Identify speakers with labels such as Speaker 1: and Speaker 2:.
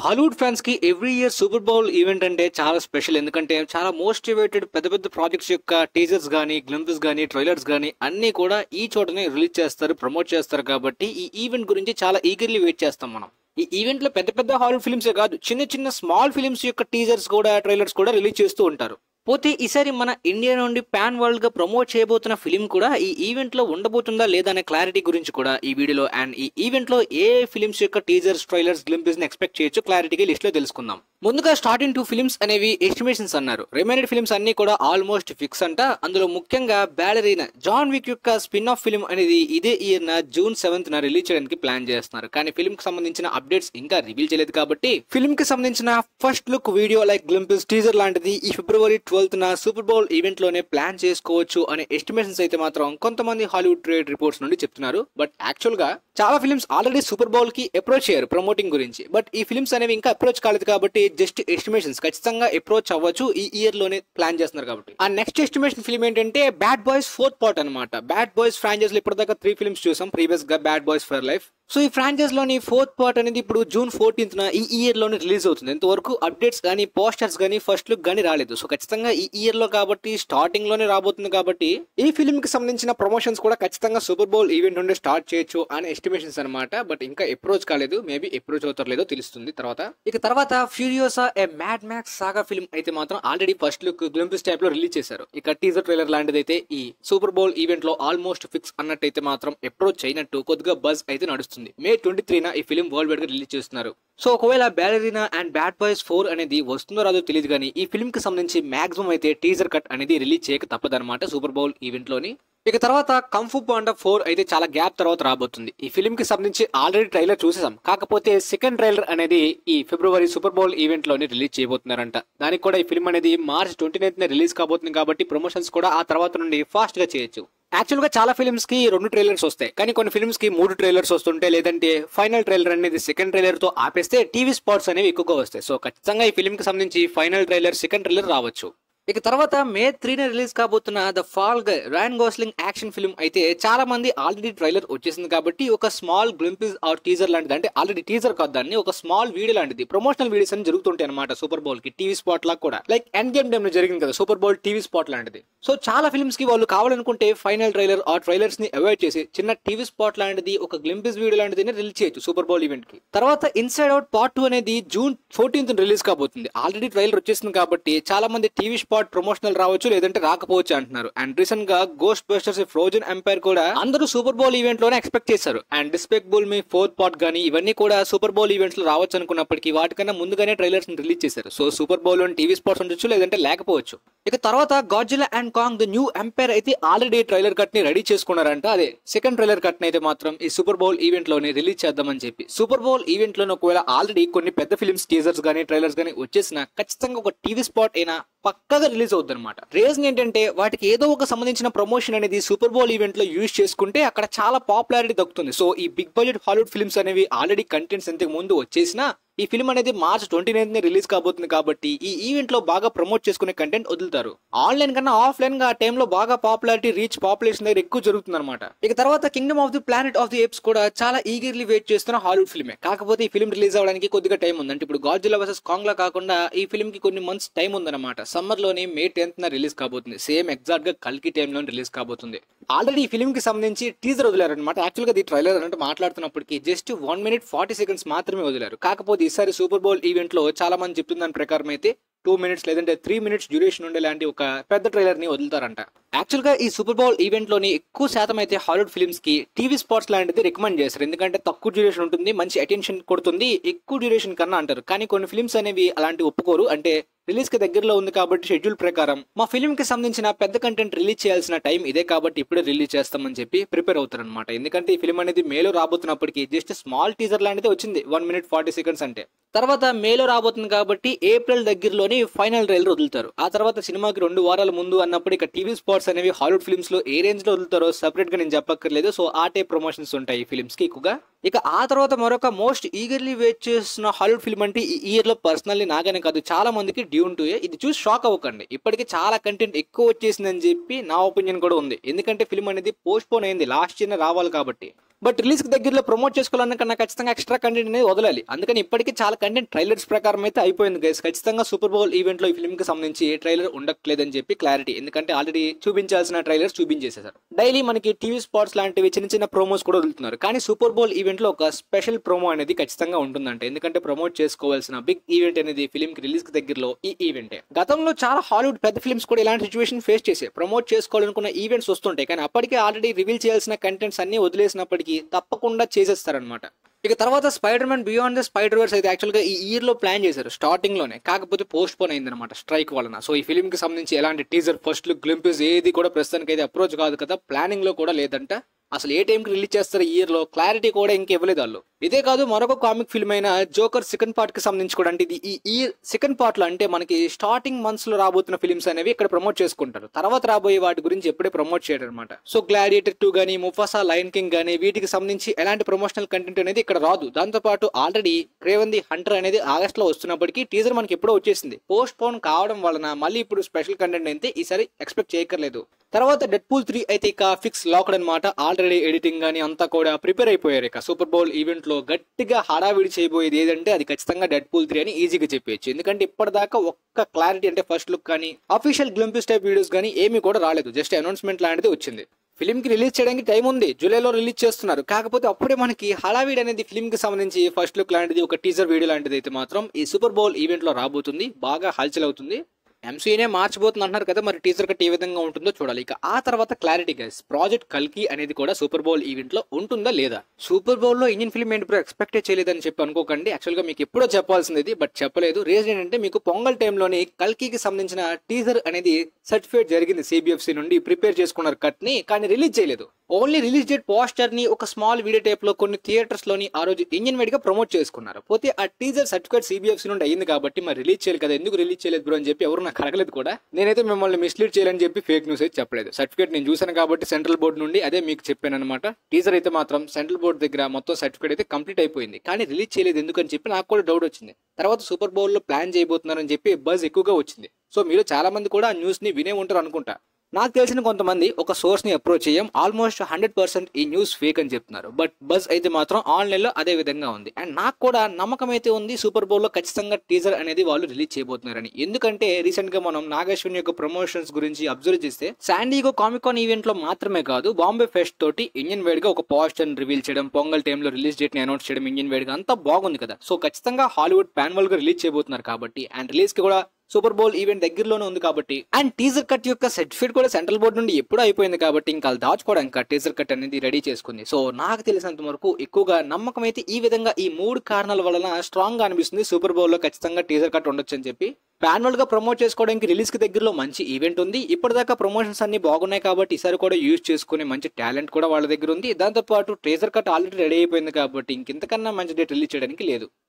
Speaker 1: Hollywood fans కి every year super bowl event అంటే చాలా స్పెషల్ ఎందుకంటే చాలా మోస్ట్ ఇవేటెడ్ పెద్ద పెద్ద ప్రాజెక్ట్స్ యొక్క టీజర్స్ గానీ గ్లింపస్ గానీ ట్రైలర్స్ గానీ అన్ని కూడా ఈ చోటనే రిలీజ్ చేస్తారు ప్రమోట్ చేస్తారు కాబట్టి ఈ ఈవెంట్ గురించి చాలా ఈగర్లీ వెయిట్ చేస్తాం మనం ఈ ఈవెంట్ లో పెద్ద పెద్ద హాలీవుడ్ ఫిల్మ్సే కాదు చిన్న చిన్న స్మాల్ ఫిల్మ్స్ యొక్క టీజర్స్ కూడా ట్రైలర్స్ కూడా రిలీజ్ చేస్తూ ఉంటారు పోతే ఈసారి మన ఇండియా నుండి పాన్ వరల్డ్ గా ప్రమోట్ చేయబోతున్న ఫిలిం కూడా ఈ ఈవెంట్ లో ఉండబోతుందా లేదా అనే క్లారిటీ గురించి కూడా ఈ వీడియోలో అండ్ ఈ ఈవెంట్ లో ఏ ఫిలిమ్స్ యొక్క టీజర్స్ ట్రైలర్స్ గ్లింపిస్ ని ఎక్స్పెక్ట్ చేయొచ్చు క్లారిటీగా లిస్ట్ లో తెలుసుకుందాం ముందుగా స్టార్టింగ్ టూ ఫిలిమ్స్ అనేవి ఎస్టిమేషన్స్ అన్నారు రిమైనెడ్ ఫిలిమ్స్ అన్ని కూడా ఆల్మోస్ట్ ఫిక్స్ అంట అందులో ముఖ్యంగా బ్యాలరీనా జాన్ విక్ యొక్క స్పిన్ ఆఫ్ ఫిలిం అనేది ఇదే ఇయర్ న జూన్ సెవెంత్ న రిలీజ్ చేయడానికి ప్లాన్ చేస్తున్నారు కానీ ఫిల్మ్ కి సంబంధించిన అప్డేట్స్ ఇంకా రివీల్ చేయలేదు కాబట్టి ఫిల్మ్ కి సంబంధించిన first look video like glimpses teaser లాంటిది ఈ ఫిబ్రవరి ట్వెల్త్ న సూపర్ బౌల్ ఈవెంట్ లోనే ప్లాన్ చేసుకోవచ్చు అనే ఎస్టిమేషన్స్ అయితే మాత్రం కొంతమంది హాలీవుడ్ ట్రేడ్ రిపోర్ట్స్ నుండి చెప్తున్నారు బట్ యాక్చువల్ గా చాలా ఫిల్మ్స్ ఆల్రెడీ సూపర్ బౌల్ కి అప్రోచ్ అయ్యారు ప్రమోటింగ్ గురించి బట్ ఈ ఫిల్మ్స్ అనేవి ఇంకా అప్రోచ్ కాలేదు కాబట్టి జస్ట్ ఎస్టిమేషన్స్ ఖచ్చితంగా అప్రోచ్ అవ్వచ్చు ఈ ఇయర్ లోనే ప్లాన్ చేస్తున్నారు కాబట్టి ఆ నెక్స్ట్ ఎస్టిమేషన్ ఫిల్మ్ ఏంటంటే బ్యాడ్ బాయ్స్ ఫోర్త్ పార్ట్ అనమాట బ్యాడ్ బాయ్స్ ఫ్రాంచైజ్ లో ఇప్పటిదాకా త్రీ ఫిల్మ్స్ చూసాం ప్రీవియస్ గా bad boys for life so ఈ ఫ్రాంచైజ్ లోని ఫోర్త్ పార్ట్ అనేది ఇప్పుడు జూన్ ఫోర్టీన్త్ న ఈ ఇయర్ లోనే రిలీజ్ అవుతుంది ఇంతవరకు అప్డేట్స్ కానీ పోస్టర్స్ కానీ ఫస్ట్ లుక్ కానీ రాలేదు సో ఖచ్చితంగా ఈ ఇయర్ లో కాబట్టి స్టార్టింగ్ లోనే రాబోతుంది కాబట్టి ఈ ఫిల్మ్ కి సంబంధించిన ప్రమోషన్స్ కూడా ఖచ్చితంగా సూపర్ బౌల్ ఈవెంట్ నుండి స్టార్ట్ చేయొచ్చు అనే ఎస్టిమేషన్స్ అనమాట బట్ ఇంకా అప్రోచ్ కాలేదు మేబీ అప్రోచ్ అవుతారు లేదో తెలుస్తుంది తర్వాత ఇక తర్వాత Furiosa a mad max saga film అయితే మాత్రం already first look glimpse type లో రిలీజ్ చేశారు ఇక టీజర్ ట్రైలర్ లాంటిది అయితే ఈ సూపర్ బౌల్ ఈవెంట్ లో ఆల్మోస్ట్ ఫిక్స్ అన్నట్టయితే మాత్రం అప్రోచ్ అయినట్టు కొద్దిగా బజ్ అయితే నడుస్తుంది మే ట్వంటీ త్రీన ఈ ఫిల్మ్ వరల్డ్ వైడ్ గా రిలీజ్ చేస్తున్నారు సో ఒకవేళ ballerina and bad boys four అనేది వస్తుందో రాదో తెలియదు కానీ ఈ ఫిల్మ్ కి సంబంధించి మాక్సిమం అయితే టీజర్ కట్ అనేది రిలీజ్ చేయక తప్పదన్నమాట సూపర్ బౌల్ ఈవెంట్ లోని ఇక తర్వాత కంఫు పాండా ఫోర్ అయితే చాలా గ్యాప్ తర్వాత రాబోతుంది ఈ ఫిల్మ్ కి సంబంధించి ఆల్రెడీ ట్రైలర్ చూసేసాం కాకపోతే సెకండ్ ట్రైలర్ అనేది ఈ ఫిబ్రవరి సూపర్ బౌల్ ఈవెంట్ లోనే రిలీజ్ చేయబోతున్నారంట దానికి కూడా ఈ ఫిల్మ్ అనేది మార్చ్ ట్వంటీ నైన్త్ రిలీజ్ కాబోతుంది కాబట్టి ప్రమోషన్స్ కూడా ఆ తర్వాత నుండి ఫాస్ట్ గా చేయొచ్చు యాక్చువల్ గా చాలా ఫిల్మ్స్ కి రెండు ట్రైలర్స్ వస్తాయి కానీ కొన్ని ఫిల్మ్స్ కి మూడు ట్రైలర్స్ వస్తుంటే లేదంటే ఫైనల్ ట్రైలర్ అనేది సెకండ్ ట్రైలర్ తో ఆపేస్తే టీవీ స్పాట్స్ అనేవి ఎక్కువగా వస్తాయి సో ఖచ్చితంగా ఈ ఫిల్మ్ కి సంబంధించి ఫైనల్ ట్రైలర్ సెకండ్ ట్రైలర్ రావచ్చు ఇక తర్వాత మే త్రీన రిలీజ్ కాబోతున్న the fall guy Ryan Gosling action film అయితే చాలా మంది ఆల్రెడీ ట్రైలర్ వచ్చేసింది కాబట్టి ఒక స్మాల్ గ్లింపిస్ ఆర్ టీజర్ లాంటిది అంటే ఆల్రెడీ టీజర్ కాదు దాన్ని ఒక స్మాల్ వీడియో లాంటిది ప్రమోషనల్ వీడియోస్ అని జరుగుతుంటాయి అనమాట సూపర్ బౌల్ కి టీవీ స్పాట్ లాగా కూడా లైక్ ఎండ్ గేమ్ టైమ్ లో జరిగింది కదా సూపర్ బౌల్ టీవీ స్పాట్ లాంటిది సో చాలా ఫిల్మ్స్ కి వాళ్ళు కావాలనుకుంటే ఫైనల్ ట్రైలర్ ఆ ట్రైలర్స్ ని అవాయిడ్ చేసి చిన్న టీవీ స్పాట్ లాంటిది ఒక గ్లింపిస్ వీడియో లాంటిది రిలీజ్ చేయొచ్చు సూపర్ బౌల్ ఈవెంట్ కి తర్వాత ఇన్సైడ్ అవుట్ పార్ట్ టూ అనేది జూన్ ఫోర్టీన్త్ రిలీజ్ కాబోతుంది ఆల్రెడీ ట్రైలర్ వచ్చేసింది కాబట్టి చాలా మంది టీవీ స్పాట్ ప్రమోషనల్ రావచ్చు లేదంటే రాకపోవచ్చు అంటున్నారు అండ్ రీసెంట్ గా గోస్ట్ బస్టర్స్ ఫ్రోజన్ ఎంపైర్ కూడా అందరూ సూపర్ బౌల్ ఈవెంట్ లోనే ఎక్స్పెక్ట్ చేశారు and despicable me fourth part గానీ ఇవన్నీ కూడా సూపర్ బౌల్ ఈవెంట్స్ లో రావచ్చు అనుకున్నప్పటికీ వాటికన్నా ముందుగానే ట్రైలర్స్ రిలీజ్ చేశారు so super bowl TV spots ఉండొచ్చు లేదంటే లేకపోవచ్చు ఇక తర్వాత Godzilla and Kong the new empire అయితే ఆల్రెడీ ట్రైలర్ కట్ ని రెడీ చేసుకున్నారంట అదే సెకండ్ ట్రైలర్ కట్ ని అయితే మాత్రం ఈ సూపర్ బౌల్ ఈవెంట్ లోనే రిలీజ్ చేద్దామని చెప్పి సూపర్ బౌల్ ఈవెంట్ లోనే ఒకవేళ ఆల్రెడీ కొన్ని పెద్ద ఫిల్మ్స్ టీజర్స్ గానీ ట్రైలర్స్ గానీ వచ్చేసిన ఖచ్చితంగా ఒక టీవీ స్పాట్ అయినా పక్కగా రిలీజ్ అవుతుంది అనమాట రీజన్ ఏంటంటే వాటికి ఏదో ఒక సంబంధించిన ప్రమోషన్ అనేది సూపర్ బౌల్ ఈవెంట్ లో యూజ్ చేసుకుంటే అక్కడ చాలా పాపులారిటీ దక్కుతుంది సో ఈ బిగ్ బడ్జెట్ హాలీవుడ్ ఫిల్మ్స్ అనేవి ఆల్రెడీ కంటెంట్స్ ఇంతకు ముందు వచ్చేసినా ఈ ఫిల్మ్ అనేది మార్చ్ ట్వంటీ నైన్త్ రిలీజ్ కాబోతుంది కాబట్టి ఈ ఈవెంట్ లో బాగా ప్రమోట్ చేసుకునే కంటెంట్ వదులుతారు ఆన్లైన్ కన్నా ఆఫ్లైన్ గా ఆ టైంలో బాగా పాపులారిటీ రీచ్ పాపులేషన్ దగ్గర ఎక్కువ జరుగుతుంది అనమాట ఇక తర్వాత kingdom of the planet of the apes కూడా చాలా ఈగర్లీ వెయిట్ చేస్తున్న హాలీవుడ్ ఫిల్మే కాకపోతే ఈ ఫిల్మ్ రిలీజ్ అవ్వడానికి కొద్దిగా టైం ఉంది అంటే ఇప్పుడు గాడ్జిలా వర్సెస్ కాంగ్ లా కాకుండా ఈ ఫిల్మ్ కి కొన్ని మంత్స్ టైం ఉందన్నమాట సమ్మర్ లోనే మే టెన్త్ న రిలీజ్ కాబోతుంది సేమ్ ఎగ్జాక్ట్ గా కల్కి టైమ్ లో రిలీజ్ కాబోతుంది ఆల్రెడీ ఈ ఫిల్మ్ కి సంబంధించి టీజర్ వదిలారనమాట యాక్చువల్ గా ఈ ట్రైలర్ అంటే మాట్లాడుతున్నప్పటికీ just one minute forty seconds మాత్రమే వదిలారు కాకపోతే ఈసారి సూపర్ బౌల్ ఈవెంట్ లో చాలా మంది చెప్తున్న దాని ప్రకారం అయితే టూ మినిట్స్ లేదంటే త్రీ మినిట్స్ డ్యూరేషన్ ఉండే లాంటి ఒక పెద్ద ట్రైలర్ ని వదులుతారంట యాక్చువల్ గా ఈ సూపర్ బౌల్ ఈవెంట్ లోని ఎక్కువ శాతం అయితే హాలీవుడ్ ఫిల్మ్స్ కి టీవీ స్పాట్స్ లాంటిది రికమెండ్ చేస్తారు ఎందుకంటే తక్కువ డ్యూరేషన్ ఉంటుంది మంచి అటెన్షన్ కొడుతుంది ఎక్కువ డ్యూరేషన్ కన్నా అంటారు కానీ కొన్ని ఫిల్మ్స్ అనేవి అలాంటి ఒప్పుకోరు అంటే రిలీజ్ కి దగ్గరలో ఉంది కాబట్టి షెడ్యూల్ ప్రకారం మా ఫిల్మ్ కి సంబంధించిన పెద్ద కంటెంట్ రిలీజ్ చేయాల్సిన టైం ఇదే కాబట్టి ఇప్పుడే రిలీజ్ చేస్తామని చెప్పి ప్రిపేర్ అవుతారు అనమాట ఎందుకంటే ఈ ఫిల్మ్ అనేది మేలో రాబోతున్నప్పటికీ జస్ట్ స్మాల్ టీజర్ లాంటిది వచ్చింది వన్ మినిట్ ఫార్టీ సెకండ్స్ అంటే తర్వాత మేలో రాబోతుంది కాబట్టి ఏప్రిల్ దగ్గరలోని ఫైనల్ ట్రైలర్ వదులుతారు ఆ తర్వాత సినిమాకి రెండు వారాల ముందు అన్నప్పుడు ఇక టీవీ స్పాట్స్ అనేవి హాలీవుడ్ ఫిల్మ్స్ లో ఏ రేంజ్ లో వదులుతారో సెపరేట్ గా నేను చెప్పక్కర్లేదు సో ఆ టైప్ ప్రమోషన్స్ ఉంటాయి ఈ ఫిల్మ్స్ కి ఎక్కువగా ఇక ఆ తర్వాత మరొక మోస్ట్ ఈగర్లీ వెయిట్ చేస్తున్న హాలీవుడ్ ఫిల్మ్ అంటే ఈ ఇయర్ లో పర్సనల్లీ నాగానే కాదు చాలా మందికి డ్యూన్ టు ఇది చూసి షాక్ అవ్వకండి ఇప్పటికి చాలా కంటెంట్ ఎక్కువ వచ్చేసిందని చెప్పి నా ఒపీనియన్ కూడా ఉంది ఎందుకంటే ఫిల్మ్ అనేది పోస్ట్ పోన్ అయింది లాస్ట్ ఇయర్ రావాలి కాబట్టి బట్ రిలీజ్ కి దగ్గరలో ప్రమోట్ చేసుకోవాలన్నా ఖచ్చితంగా ఎక్స్ట్రా కంటెంట్ అనేది వదలాలి అందుకని ఇప్పటికీ చాలా కంటెంట్ ట్రైలర్స్ ప్రకారం అయితే అయిపోయింది గైస్ ఖచ్చితంగా సూపర్ బౌల్ ఈవెంట్ లో ఈ ఫిల్మ్ కి సంబంధించి ఏ ట్రైలర్ ఉండట్లేదని చెప్పి క్లారిటీ ఎందుకంటే ఆల్రెడీ చూపించాల్సిన ట్రైలర్స్ చూపించేశారు డైలీ మనకి టీవీ స్పాట్స్ లాంటివి చిన్న చిన్న ప్రోమోస్ కూడా వదులుతున్నారు కానీ సూపర్ బౌల్ ఈవెంట్ లో ఒక స్పెషల్ ప్రోమో అనేది ఖచ్చితంగా ఉంటుందంట ఎందుకంటే ప్రమోట్ చేసుకోవాల్సిన బిగ్ ఈవెంట్ అనేది ఫిల్మ్ కి రిలీజ్ కి దగ్గరలో ఈ ఈవెంటే గతంలో చాలా హాలీవుడ్ పెద్ద ఫిల్మ్స్ కూడా ఇలాంటి సిచ్యువేషన్ ఫేస్ చేసే ప్రమోట్ చేసుకోవాలనుకున్న ఈవెంట్స్ వస్తుంటాయి కానీ అప్పటికే ఆల్రెడీ రివీల్ చేయాల్సిన కంటెంట్స్ అన్ని వదిలేసినప్పటికీ తప్పకుండా చేసేస్తారనమాట ఇక తర్వాత spider man beyond the spider verse అయితే యాక్చువల్గా ఈ ఇయర్ లో ప్లాన్ చేశారు స్టార్టింగ్ లోనే కాకపోతే పోస్ట్ పోన్ అయిందనమాట స్ట్రైక్ వలన సో ఈ ఫిల్మ్ కి సంబంధించి ఎలాంటి టీజర్ ఫస్ట్ లుక్ గ్లింపిస్ ఏది కూడా ప్రస్తుతానికి అయితే అప్రోచ్ కాదు కదా ప్లానింగ్ లో కూడా లేదంట అసలు ఏ టైంకి రిలీజ్ చేస్తారు ఈ ఇయర్ లో క్లారిటీ కూడా ఇంకా ఇవ్వలేదు వాళ్ళు ఇదే కాదు మరొక కామిక్ ఫిల్మ్ అయిన జోకర్ సెకండ్ పార్ట్ కి సంబంధించి కూడా అంటే ఇది ఈ ఈ సెకండ్ పార్ట్ లో అంటే మనకి స్టార్టింగ్ మంత్స్ లో రాబోతున్న ఫిల్మ్స్ అనేవి ఇక్కడ ప్రమోట్ చేసుకుంటారు తర్వాత రాబోయే వాటి గురించి ఎప్పుడే ప్రమోట్ చేయడం అనమాట సో గ్లాడియేటర్ టూ గానీ ముఫాసా లైన్ కింగ్ గానీ వీటికి సంబంధించి ఎలాంటి ప్రమోషనల్ కంటెంట్ అనేది ఇక్కడ రాదు దాంతో పాటు ఆల్రెడీ క్రేవన్ ది హంటర్ అనేది ఆగస్ట్ లో వస్తున్నప్పటికీ టీజర్ మనకి ఎప్పుడో వచ్చేసింది పోస్ట్ పోన్ కావడం వలన మళ్ళీ ఇప్పుడు స్పెషల్ కంటెంట్ అయితే ఈసారి ఎక్స్పెక్ట్ చేయక్కర్లేదు తర్వాత డెడ్ పూల్ త్రీ అయితే ఇక ఫిక్స్ లాక్డ్ అనమాట ఆల్రెడీ ఎడిటింగ్ గానీ అంతా కూడా ప్రిపేర్ అయిపోయారు ఇక సూపర్ బౌల్ ఈవెంట్ లో గట్టిగా హడావిడి చేయబోయేది ఏదంటే అది ఖచ్చితంగా డెడ్ పూల్ త్రీ అని ఈజీగా చెప్పేయచ్చు ఎందుకంటే ఇప్పటిదాకా ఒక్క క్లారిటీ అంటే ఫస్ట్ లుక్ కానీ అఫీషియల్ గ్లింపిస్ టైప్ వీడియోస్ కానీ ఏమీ కూడా రాలేదు జస్ట్ అనౌన్స్మెంట్ లాంటిది వచ్చింది ఫిల్మ్ కి రిలీజ్ చేయడానికి టైం ఉంది జూలైలో రిలీజ్ చేస్తున్నారు కాకపోతే అప్పుడే మనకి హడావిడ్ అనేది ఫిల్మ్ కి సంబంధించి ఫస్ట్ లుక్ లాంటిది ఒక టీజర్ వీడియో లాంటిది అయితే మాత్రం ఈ సూపర్ బౌల్ ఈవెంట్ లో రాబోతుంది బాగా హల్చల్ అవుతుంది ఎంసీనే మార్చబోతుంది అంటున్నారు కదా మరి టీజర్ కట్ ఏ విధంగా ఉంటుందో చూడాలి ఇక ఆ తర్వాత క్లారిటీ గైస్ ప్రాజెక్ట్ కల్కి అనేది కూడా సూపర్ బౌల్ ఈవెంట్ లో ఉంటుందా లేదా సూపర్ బౌల్ లో ఇండియన్ ఫిల్మ్ ఏంటి ఎక్స్పెక్ట్ చేయలేదని చెప్పి అనుకోకండి యాక్చువల్ గా మీకు ఎప్పుడో చెప్పాల్సింది ఇది, బట్ చెప్పలేదు రీజన్ ఏంటంటే మీకు పొంగల్ టైంలోని కల్కికి సంబంధించిన టీజర్ అనేది సర్టిఫికేట్ జరిగింది సిబిఎఫ్సి నుండి ప్రిపేర్ చేసుకున్నారు కట్ ని కానీ రిలీజ్ చేయలేదు ఓన్లీ రిలీజ్ డేట్ పోస్టర్ ని ఒక స్మాల్ వీడియో టైప్ లో కొన్ని థియేటర్స్ లోని ఆ రోజు ఇంజిన్ వైడ్ గా ప్రమోట్ చేసుకున్నారు పోతే ఆ టీజర్ సర్టిఫికేట్ సిబిఎఫ్సి నుండి అయింది కాబట్టి మరి రిలీజ్ చేయాలి కదా ఎందుకు రిలీజ్ చేయలేదు బ్రో అని చెప్పి ఎవరు నాకు అడగలేదు కూడా నేనైతే మిమ్మల్ని మిస్లీడ్ చేయాలని చెప్పి ఫేక్ న్యూస్ అయితే చెప్పలేదు సర్టిఫికేట్ నేను చూసాను కాబట్టి సెంట్రల్ బోర్డు నుండి అదే మీకు చెప్పాను అనమాట టీజర్ అయితే మాత్రం సెంట్రల్ బోర్డు దగ్గర మొత్తం సర్టిఫికేట్ అయితే కంప్లీట్ అయిపోయింది కానీ రిలీజ్ చేయలేదు ఎందుకని చెప్పి నాకు కూడా డౌట్ వచ్చింది తర్వాత సూపర్ బౌల్ లో ప్లాన్ చేయబోతున్నారని చెప్పి బజ్ ఎక్కువగా వచ్చింది సో మీరు చాలా మంది కూడా ఆ న్యూస్ ని వినే ఉంటారు అనుకుంటా నాకు తెలిసిన కొంతమంది ఒక సోర్స్ ని అప్రోచ్ చేయం ఆల్మోస్ట్ హండ్రెడ్ పర్సెంట్ ఈ న్యూస్ ఫేక్ అని చెప్తున్నారు బట్ బజ్ అయితే మాత్రం ఆన్లైన్ లో అదే విధంగా ఉంది అండ్ నాకు కూడా నమ్మకం అయితే ఉంది సూపర్ బౌల్ లో ఖచ్చితంగా టీజర్ అనేది వాళ్ళు రిలీజ్ చేయబోతున్నారని ఎందుకంటే రీసెంట్ గా మనం నాగేశ్వరి యొక్క ప్రమోషన్స్ గురించి అబ్జర్వ్ చేస్తే శాండీగో కామికాన్ ఈవెంట్ లో మాత్రమే కాదు బాంబే ఫెస్ట్ తోటి ఇండియన్ వైడ్ గా ఒక పోస్టర్ రివీల్ చేయడం పొంగల్ టైంలో రిలీజ్ డేట్ ని అనౌన్స్ చేయడం ఇండియన్ వైడ్ గా అంతా బాగుంది కదా సో ఖచ్చితంగా హాలీవుడ్ ప్యాన్వల్ గా రిలీజ్ చేయబోతున్నారు కాబట్టి అండ్ రిలీజ్ కి కూడా సూపర్ బౌల్ ఈవెంట్ దగ్గరలోనే ఉంది కాబట్టి అండ్ టీజర్ కట్ యొక్క సర్టిఫికేట్ కూడా సెంట్రల్ బోర్డు నుండి ఎప్పుడూ అయిపోయింది కాబట్టి ఇంకా అది దాచుకోవడానికి టీజర్ కట్ అనేది రెడీ చేసుకుంది సో నాకు తెలిసినంత వరకు ఎక్కువగా నమ్మకం అయితే ఈ విధంగా ఈ మూడు కారణాల వలన స్ట్రాంగ్ గా అనిపిస్తుంది సూపర్ బౌల్ లో ఖచ్చితంగా టీజర్ కట్ ఉండొచ్చు అని చెప్పి ప్యాన్వల్ గా ప్రమోట్ చేసుకోవడానికి రిలీజ్ కి దగ్గరలో మంచి ఈవెంట్ ఉంది ఇప్పటిదాకా ప్రమోషన్స్ అన్ని బాగున్నాయి కాబట్టి ఈసారి కూడా యూజ్ చేసుకునే మంచి టాలెంట్ కూడా వాళ్ళ దగ్గర ఉంది దాంతో పాటు టీజర్ కట్ ఆల్రెడీ రెడీ అయిపోయింది కాబట్టి ఇంకెంతకన్నా మంచి డేట్ రిలీజ్ చేయడానికి లేదు